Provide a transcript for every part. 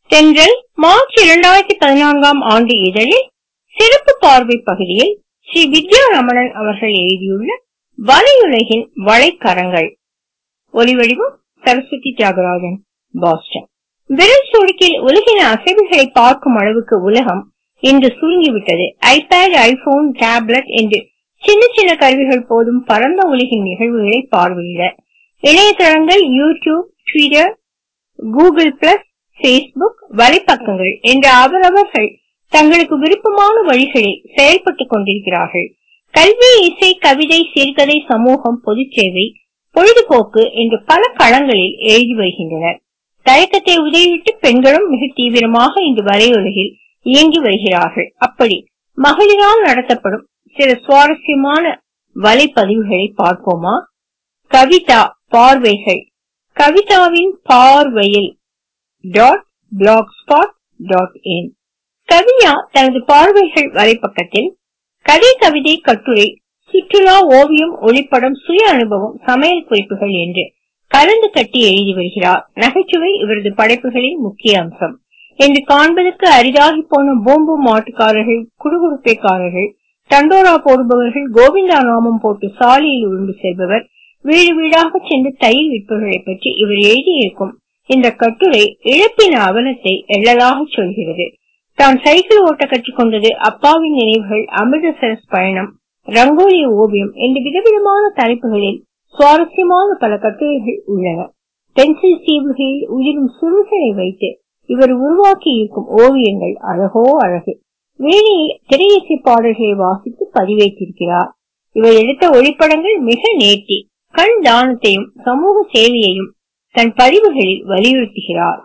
தென்றல் மார்ச் இரண்டாயிரத்தி பதினான்காம் ஆண்டு இதழில் சிறப்பு பார்வை பகுதியில் ஸ்ரீ வித்யாரமணன் அவர்கள் எழுதியுள்ள வலையுலகின் வலைக்கரங்கள் ஒலிவடிவம் சரஸ்வதி தியாகராஜன் பாஸ்டன் விரல் சொடுக்கில் உலகின் அசைவுகளை பார்க்கும் அளவுக்கு உலகம் இன்று சுருங்கிவிட்டது ஐபேட் ஐபோன் டேப்லெட் என்று சின்ன சின்ன கருவிகள் போதும் பரந்த உலகின் நிகழ்வுகளை பார்வையிட இணையதளங்கள் YouTube Twitter Google plus Facebook வலைப்பக்கங்கள் என்ற அவரவர்கள் தங்களுக்கு விருப்பமான வழிகளில் செயல்பட்டுக் கொண்டிருக்கிறார்கள் கல்வி இசை கவிதை சிறுகதை சமூகம் பொது சேவை பொழுதுபோக்கு என்று பல களங்களில் எழுதி வருகின்றனர் தயக்கத்தை உதவிவிட்டு பெண்களும் மிக தீவிரமாக இன்று வலையுலகில் இயங்கி வருகிறார்கள் அப்படி மகளிரால் நடத்தப்படும் சில சுவாரஸ்யமான வலைப்பதிவுகளை பார்ப்போமா கவிதா பார்வைகள் கவிதாவின் பார்வையில் dot blogspot dot in Kaviya தனது பார்வைகள் வலைப்பக்கத்தில் கதை கவிதை கட்டுரை சுற்றுலா ஓவியம் ஒளிப்படம் சுய அனுபவம் சமையல் குறிப்புகள் என்று கலந்து கட்டி எழுதி வருகிறார் நகைச்சுவை இவரது படைப்புகளின் முக்கிய அம்சம் என்று காண்பதற்கு அரிதாகி போன பூம்பு மாட்டுக்காரர்கள் குடுகுடுப்பைக்காரர்கள் தண்டோரா போடுபவர்கள் கோவிந்தா நாமம் போட்டு சாலையில் உருண்டு செல்பவர் வீடு வீடாக சென்று தையல் விற்பவர்களை பற்றி இவர் எழுதியிருக்கும் இந்த கட்டுரை இழப்பின் அவலத்தை எள்ளலாக சொல்கிறது தான் சைக்கிள் ஓட்ட கற்றுக்கொண்டது அப்பாவின் நினைவுகள் அமிர்தசரஸ் பயணம் ரங்கோலி ஓவியம் என்று விதவிதமான தலைப்புகளில் சுவாரஸ்யமான பல கட்டுரைகள் உள்ளன பென்சில் சீவுகையில் உயிரும் சுருள்களை வைத்து இவர் உருவாக்கி இருக்கும் ஓவியங்கள் அழகோ அழகு வீணையில் திரையிசை பாடல்களை வாசித்து பதிவேற்றிருக்கிறார் இவர் எடுத்த ஒளிப்படங்கள் மிக நேர்த்தி கண் தானத்தையும் சமூக சேவையையும் தன் பதிவுகளில் வலியுறுத்துகிறார்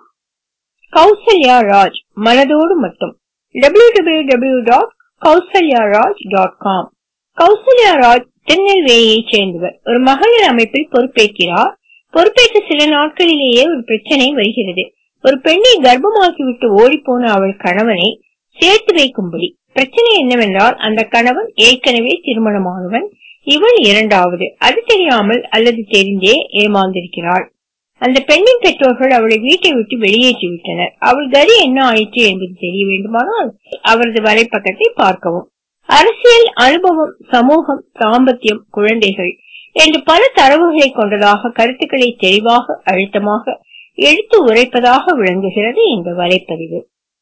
கௌசல்யா ராஜ் மனதோடு மட்டும் W W W dot Kausalya Raj dot com Kausalya Raj திருநெல்வேலியைச் சேர்ந்தவர் ஒரு மகளிர் அமைப்பில் பொறுப்பேற்கிறார் பொறுப்பேற்ற சில நாட்களிலேயே ஒரு பிரச்சனை வருகிறது ஒரு பெண்ணை கர்ப்பமாக்கிவிட்டு ஓடிப்போன அவள் கணவனை சேர்த்து வைக்கும்படி பிரச்சனை என்னவென்றால் அந்த கணவன் ஏற்கனவே திருமணமானவன் இவள் இரண்டாவது அது தெரியாமல் அல்லது தெரிந்தே ஏமாந்திருக்கிறாள் அந்த பெண்ணின் பெற்றோர்கள் அவளை வீட்டை விட்டு வெளியேற்றி விட்டனர் அவள் கதி என்ன ஆயிற்று என்பது தெரிய வேண்டுமானால் அவரது வலைப்பக்கத்தை பார்க்கவும் அரசியல் அனுபவம் சமூகம் தாம்பத்தியம் குழந்தைகள் என்று பல தரவுகளை கொண்டதாக கருத்துக்களை தெளிவாக அழுத்தமாக எடுத்து உரைப்பதாக விளங்குகிறது இந்த வலைப்பதிவு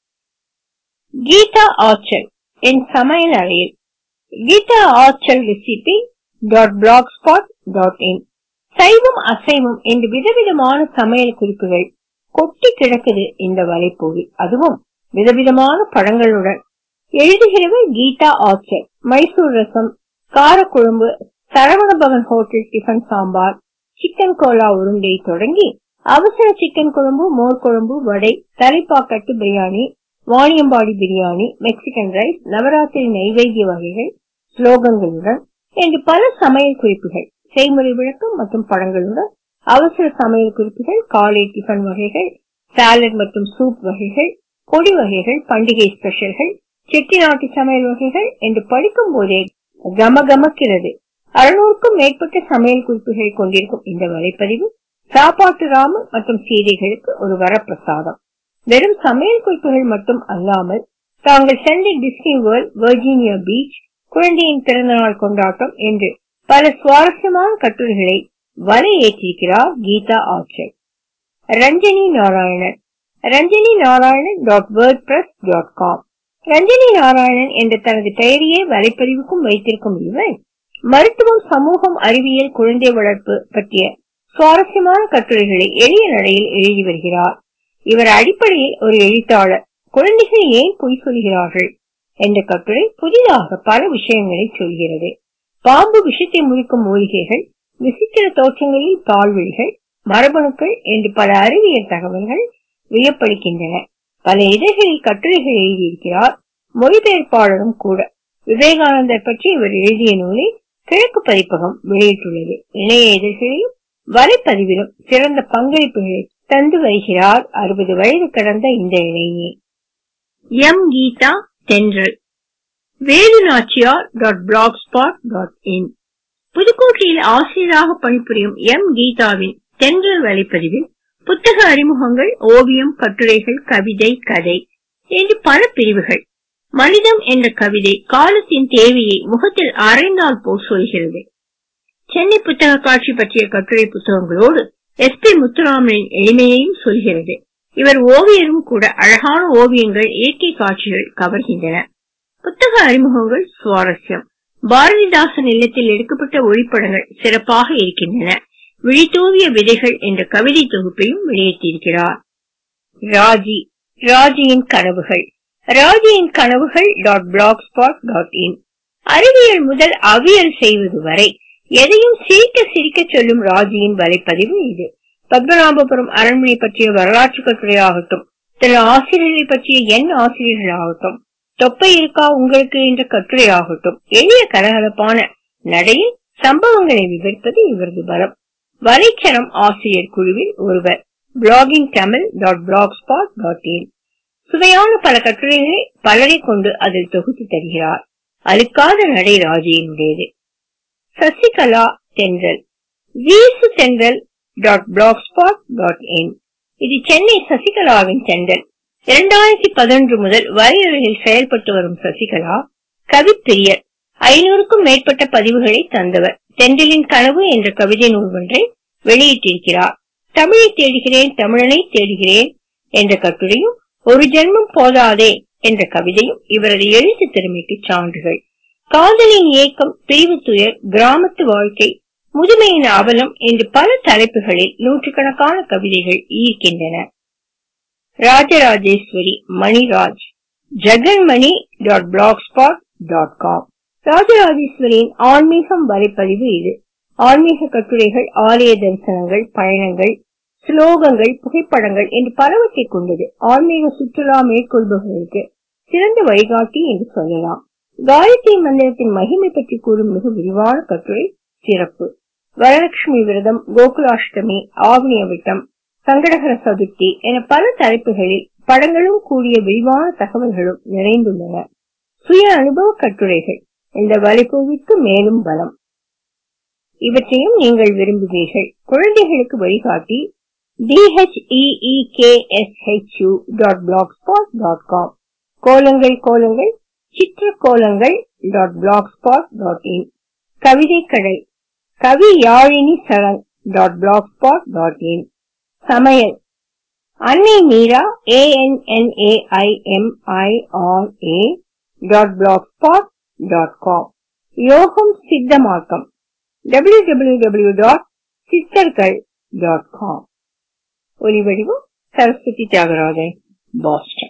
கீதா ஆச்சல் என் சமையல் அறையில் Geetha Achal recipe dot blogspot dot in சைவம் அசைவம் என்று விதவிதமான சமையல் குறிப்புகள் கொட்டி கிடக்குது இந்த வலைப்போவில் அதுவும் விதவிதமான படங்களுடன் எழுதுகிறவர் கீதா ஆச்சர் மைசூர் ரசம் காரக்குழம்பு Saravana Bhavan hotel tiffin sambar chicken கோலா உருண்டை தொடங்கி அவசர சிக்கன் குழம்பு மோர் குழம்பு வடை தலைப்பாக்கட்டு பிரியாணி வாணியம்பாடி பிரியாணி மெக்சிகன் ரைஸ் நவராத்திரி நைவேத்திய வகைகள் ஸ்லோகங்களுடன் என்று பல சமையல் குறிப்புகள் செய்முறை விளக்கம் மற்றும் படங்களுடன் அவசர சமையல் குறிப்புகள் காலை டிஃபன் வகைகள் சாலட் மற்றும் சூப் வகைகள் பொடி வகைகள் பண்டிகை ஸ்பெஷல்கள் செட்டிநாட்டு சமையல் வகைகள் என்று படிக்கும் போதே கமகமக்கிறது அறுநூறுக்கும் மேற்பட்ட சமையல் குறிப்புகள் கொண்டிருக்கும் இந்த வலைப்பதிவு சாப்பாட்டு ராம மற்றும் சீதைகளுக்கு ஒரு வரப்பிரசாதம் வெறும் சமையல் குறிப்புகள் மட்டும் அல்லாமல் தாங்கள் சென்ற டிஸ்னி வேர்ல்ட் வர்ஜீனியா பீச் குழந்தையின் பிறந்தநாள் கொண்டாட்டம் என்று பல சுவாரஸ்யமான கட்டுரைகளை வலை ஏற்றிருக்கிறார் Geetha Achar Ranjani Narayanan Ranjani Narayanan dot WordPress dot com Ranjani Narayanan என்ற தனது பெயரையே வலைப்பதிவுக்கும் வைத்திருக்கும் இவர் மருத்துவம் சமூகம் அறிவியல் குழந்தை வளர்ப்பு பற்றிய சுவாரஸ்யமான கட்டுரைகளை எளிய நடையில் எழுதி வருகிறார் இவர் அடிப்படையில் ஒரு எழுத்தாளர் குழந்தைகள் ஏன் பொய் சொல்கிறார்கள் என்ற கட்டுரை புதிதாக பல விஷயங்களை சொல்கிறது பாம்பு விஷத்தை முறிக்கும் மூலிகைகள் விசித்திர தோற்றங்களில் பால்வெளிகள் மரபணுக்கள் என்று பல அறிவியல் தகவல்கள் வியப்பளிக்கின்றன பல இதழ்களில் கட்டுரைகள் எழுதியிருக்கிறார் மொழிபெயர்ப்பாளரும் கூட விவேகானந்தர் பற்றி இவர் எழுதிய நூலை கிழக்கு பதிப்பகம் வெளியிட்டுள்ளது இணைய இதழ்களிலும் வலைப்பதிவிலும் சிறந்த பங்களிப்புகளை தந்து வருகிறார் அறுபது வயது கடந்த இந்த இளைஞி M Geetha Thendral Velu Nachiyar dot blogspot dot in புதுக்கோட்டையில் ஆசிரியராக பணிபுரியும் எம் கீதாவின் தென்றல் வலைப்பதிவில் புத்தக அறிமுகங்கள் ஓவியம் கட்டுரைகள் கவிதை கதை என்று பல பிரிவுகள் மனிதம் என்ற கவிதை காலத்தின் தேவையை முகத்தில் அரைந்தால் போல் சொல்கிறது சென்னை புத்தக காட்சி பற்றிய கட்டுரை புத்தகங்களோடு எஸ் பி முத்துராமனின் எளிமையையும் சொல்கிறது இவர் ஓவியரும் கூட அழகான ஓவியங்கள் இயற்கை காட்சிகள் கவர்கின்றன புத்தக அறிமுகங்கள் சுவாரஸ்யம் பாரதிதாசன் இல்லத்தில் எடுக்கப்பட்ட ஒளிப்படங்கள் சிறப்பாக இருக்கின்றன விழித்தூவிய விதைகள் என்ற கவிதை தொகுப்பையும் வெளியிட்டிருக்கிறார் ராஜி ராஜியின் கனவுகள் ராஜியின் கனவுகள் dot blogspot dot in அறிவியல் முதல் அவியல் செய்வது வரை எதையும் சிரிக்க சிரிக்க சொல்லும் ராஜியின் வலைப்பதிவு இது பத்மநாபபுரம் அரண்மனை பற்றிய வரலாற்று கட்டுரையாகட்டும் திரு ஆசிரியரை பற்றிய என் ஆசிரியர்களாகட்டும் தொப்பை இருக்கா உங்களுக்கு என்ற கட்டுரையாகட்டும் எளிய கலகலப்பான நடையில் சம்பவங்களை விவரிப்பது இவரது பலம் வலைச்சரம் ஆசிரியர் குழுவில் ஒருவர் blogging Tamil dot blogspot dot in சுவையான பல கட்டுரைகளை பலரை கொண்டு அதில் தொகுத்து தருகிறார் அழுக்காத நடை ராஜியினுடையது சசிகலா தென்றல் வீசு Thendral dot blogspot dot in இது சென்னை சசிகலாவின் தென்றல் இரண்டாயிரத்தி பதினொன்று முதல் வரையுறையில் செயல்பட்டு வரும் சசிகலா கவிப்பிரியர் ஐநூறுக்கும் மேற்பட்ட பதிவுகளை தந்தவர் தென்றலின் கனவு என்ற கவிதை நூல் ஒன்றை வெளியிட்டிருக்கிறார் தமிழை தேடுகிறேன் தமிழனை தேடுகிறேன் என்ற கட்டுரையும் ஒரு ஜென்மம் போதாதே என்ற கவிதையும் இவரது எழுத்து திறமைக்கு சான்றுகள் காதலின் இயக்கம் பிரிவு துயர் கிராமத்து வாழ்க்கை முதுமையின் அவலம் என்று பல தலைப்புகளில் நூற்றுக்கணக்கான கவிதைகள் ஈர்க்கின்றன Rajarajeswari Maniraj Jaganmani dot blogspot dot com ராஜராஜேஸ்வரியின் ஆன்மீகம் வலைப்பதிவு இது ஆன்மீக கட்டுரைகள் ஆலய தரிசனங்கள் பயணங்கள் ஸ்லோகங்கள் புகைப்படங்கள் என்று பலவற்றை கொண்டது ஆன்மீக சுற்றுலா மேற்கொள்பவர்களுக்கு சிறந்த வழிகாட்டி என்று சொல்லலாம் காயத்ரி மந்திரத்தின் மகிமை பற்றி கூறும் மிக விரிவான கட்டுரை சிறப்பு வரலட்சுமி விரதம் கோகுலாஷ்டமி ஆவணிய விட்டம் சங்கடகர சதுர்த்தி என பல தலைப்புகளில் படங்களும் கூடிய விரிவான தகவல்களும் நிறைந்துள்ளன சுய அனுபவ கட்டுரைகள் இந்த வலைப்பூவிற்கு மேலும் பலம் இவற்றையும் நீங்கள் விரும்புவீர்கள் குழந்தைகளுக்கு வழிகாட்டி டிஹெச்இஇகேஎஸ்ஹெச்யூ dot blogspot dot com கோலங்கள் கோலங்கள் சித்திர கோலங்கள் டாட் பிளாக் ஸ்பாட் டாட் இன் கவிதை கடல் கவி யாழினி சரண் டாட் பிளாக் ஸ்பாட் டாட் இன் சமையல் அன்னை Meera ஏஎன்என்ஏஐஎம்ஐஆர்ஏ dot blogspot dot com யோகம் சித்தமாக்கம் டபிள்யூ டாட் சித்தர்கள் டாட் காம் ஒலிவடிவம் சரஸ்வதி தியாகராஜன் பாஸ்டன்